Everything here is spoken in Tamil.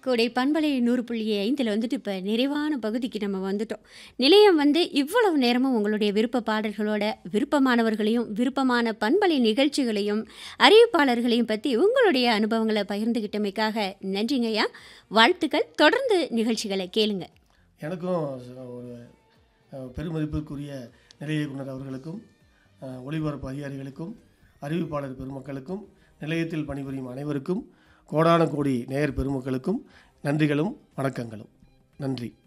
கோடை பண்பலை நூறு புள்ளி ஐந்தில் வந்துட்டு இப்போ நிறைவான பகுதிக்கு நம்ம வந்துட்டோம் நிலையம் வந்து இவ்வளவு நேரமும் உங்களுடைய விருப்ப பாடல்களோட விருப்பமானவர்களையும் விருப்பமான பண்பலை நிகழ்ச்சிகளையும் அறிவிப்பாளர்களையும் பற்றி உங்களுடைய அனுபவங்களை பகிர்ந்துகிட்டமைக்காக நன்றிங்கய்யா வாழ்த்துக்கள் தொடர்ந்து நிகழ்ச்சிகளை கேளுங்க எனக்கும் ஒரு அஹ், பெருமதிப்பிற்குரிய நிலைய இயக்குனர் அவர்களுக்கும் அஹ், ஒளிபரப்பு அதிகாரிகளுக்கும் அறிவிப்பாளர் பெருமக்களுக்கும் நிலையத்தில் பணிபுரியும் அனைவருக்கும் கோடான கோடி நேயர் பெருமக்களுக்கும் நன்றிகளும் வணக்கங்களும் நன்றி